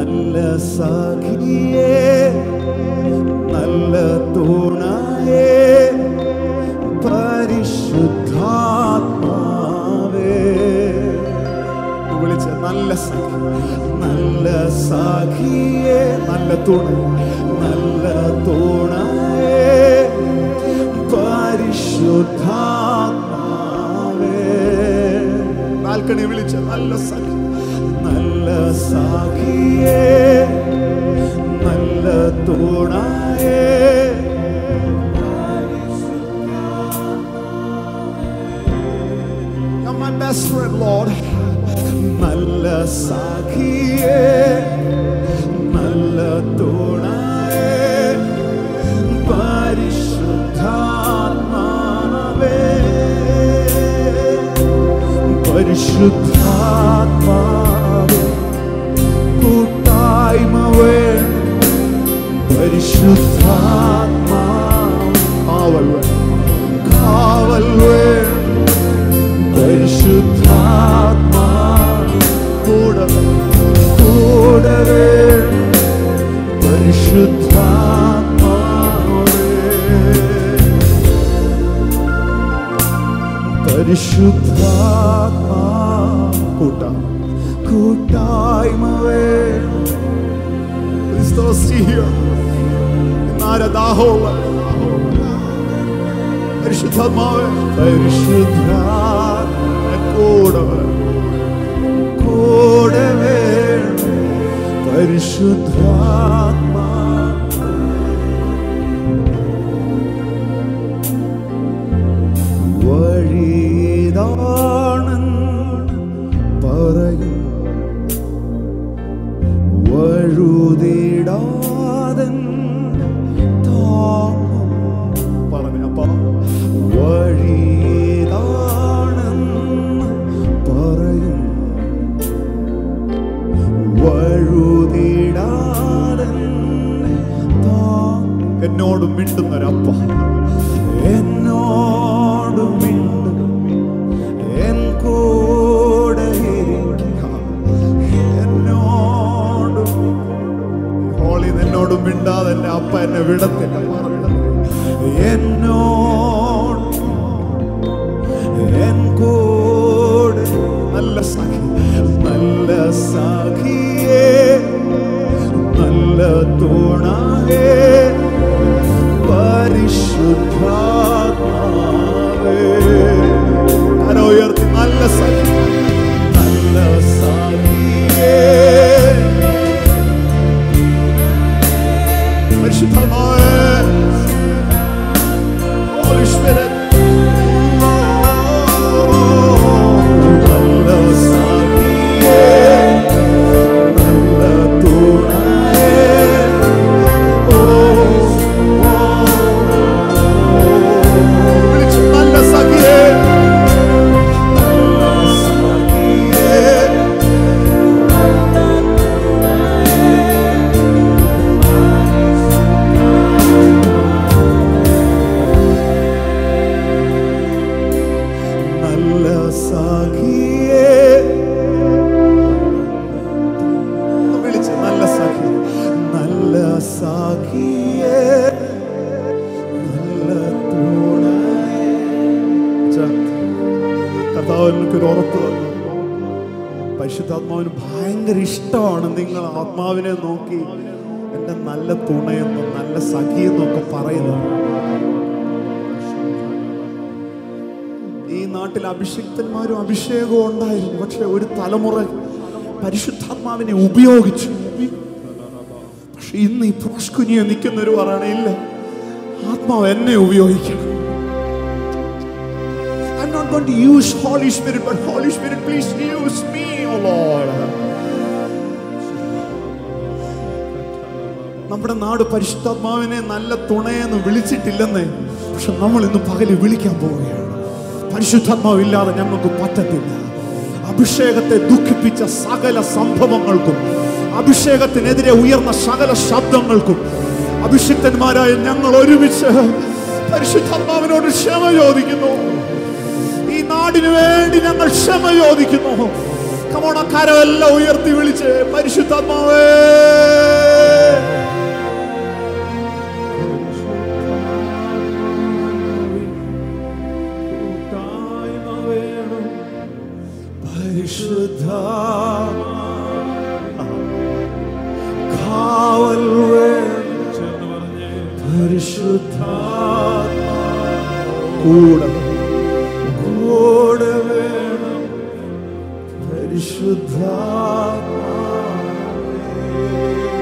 നല്ല സഖിയേ നല്ല തൂണായേ പരിശുദ്ധാത്മാവേ വിളിച്ച നല്ല സഖി നല്ല സഖിയേ നല്ല തൂണ നല്ല തൂണായേ പരിശുദ്ധാത്മാവേ ബാൽക്കണി വിളിച്ച നല്ല സഖി നല്ല സഖിയേ നല്ല തൂണായേ You're my best friend, Lord. നല്ല സഖിയേ നല്ല തുണയേ പരിശുദ്ധാത്മാവേ പരിശുദ്ധാത്മാവേ കൂട്ടായ്മ വേണം പരിശുദ്ധാത്മാ കാവൽ വേണം കാവൽ വേണം പരിശുദ്ധാത്മാ കൂടെ കൂടെ വേണം പരിശുദ്ധാത്മാവേ പരിശുദ്ധാത്മാ കൂട്ട കൂട്ടായ്മ വേണം ക്രിസ്തോസ് here. നാരദാഹോവ പരിശുദ്ധാത്മാവേ പരിശുദ്ധാത്മ കൂടെ വേണം. കൂടെ വേണം പരിശുദ്ധാത്മാ വഴിതാണെന്ന് പറയും വഴുതിടാതൻ താങ്ങും പറഞ്ഞു അപ്പ വഴിതാണെന്ന് പറയും വഴുതിടാതൻ താങ്ങും എന്നോട് മിണ്ടുന്നൊരപ്പ എന്നോട് മിണ്ടും എൻ കൂടെ ഇരിക്കുക. എന്നോട് ഹോളി എന്നോട് മിണ്ടാതെ എന്റെ അപ്പ എന്നെ വിടത്തില്ല എന്നോട് എൻ കൂടെ നല്ല സഖി നല്ല സഖിയേ നല്ല തുണയേ പരിശുദ്ധാത്മാവേ കരം ഉയർത്തി നല്ല സഖി നല്ല സഖിയേ പരിശുദ്ധാത്മാവേ Holy Spirit നല്ല സഖിയേ നല്ല തുണയേ വിളിച്ചു നല്ല സഖിയേ നല്ല സഖിയേ നല്ല സഖിയേ വിളിച്ചു നല്ല സഖി നല്ല സഖിയേ നല്ല തുണയേ കർത്താവ് എനിക്കൊരു ഉറപ്പ് തന്നു പരിശുദ്ധാത്മാവിന് ഭയങ്കര ഇഷ്ടമാണ് നിങ്ങൾ ആത്മാവിനെ നോക്കി എൻ്റെ നല്ല തുണയെന്നും നല്ല സഖിയെന്നും ഒക്കെ പറയുന്നത് ഈ നാട്ടിൽ അഭിഷിക്തന്മാരും അഭിഷേകവും ഉണ്ടായിരുന്നു പക്ഷെ ഒരു തലമുറ പരിശുദ്ധാത്മാവിനെ ഉപയോഗിച്ചു പക്ഷെ ഇന്ന് ഈ പ്രോഷ്കുനിയെ നിൽക്കുന്നവർ പറയണ ഇല്ല ആത്മാവ് എന്നെ ഉപയോഗിക്കണം I'm not going to use Holy Spirit, but Holy Spirit, please use me, oh Lord. നമ്മുടെ നാട് പരിശുദ്ധാത്മാവിനെ നല്ല തുണയെന്ന് വിളിച്ചിട്ടില്ലെന്ന് പക്ഷെ നമ്മൾ ഇന്ന് പകല് വിളിക്കാൻ പോവുകയാണ് പരിശുദ്ധാത്മാവില്ലാതെ ഞങ്ങൾക്ക് പറ്റത്തില്ല അഭിഷേകത്തെ ദുഃഖിപ്പിച്ച സകല സംഭവങ്ങൾക്കും അഭിഷേകത്തിനെതിരെ ഉയർന്ന സകല ശബ്ദങ്ങൾക്കും അഭിഷിക്തന്മാരായ ഞങ്ങൾ ഒരുമിച്ച് പരിശുദ്ധാത്മാവിനോട് ക്ഷമ ചോദിക്കുന്നു ഈ നാടിനു വേണ്ടി ഞങ്ങൾ ക്ഷമ ചോദിക്കുന്നു കമോണ കരമെല്ലാം ഉയർത്തി വിളിച്ച് പരിശുദ്ധാത്മാവേ പരിശുദ്ധ കാവൽ വേണം ചേർന്ന് പറഞ്ഞേ പരിശുദ്ധ കൂടെ കൂടെ വേണം പരിശുദ്ധ